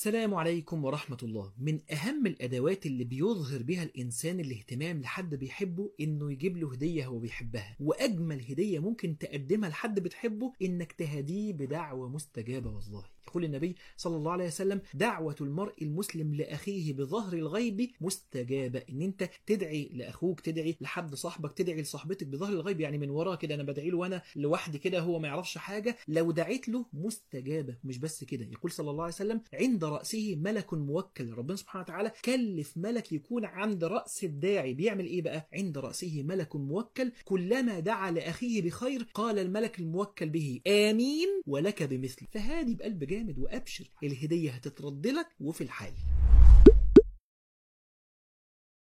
السلام عليكم ورحمة الله من أهم الأدوات اللي بيظهر بها الإنسان الاهتمام لحد بيحبه إنه يجيب له هدية هو بيحبها وأجمل هدية ممكن تقدمها لحد بتحبه إنك تهديه بدعوة مستجابة والله يقول النبي صلى الله عليه وسلم دعوة المرء المسلم لأخيه بظهر الغيب مستجابة إن أنت تدعي لأخوك تدعي لحد صاحبك تدعي لصاحبتك بظهر الغيب يعني من وراه كده أنا بدعي له وأنا لوحدي كده هو ما يعرفش حاجة لو دعيت له مستجابة مش بس كده يقول صلى الله عليه وسلم عند رأسه ملك موكل ربنا سبحانه وتعالى كلف ملك يكون عند رأس الداعي بيعمل إيه بقى عند رأسه ملك موكل كلما دعا لأخيه بخير قال الملك الموكل به آمين ولك بمثل فهادي بقلب جامد وأبشر الهدية هتترد لك وفي الحال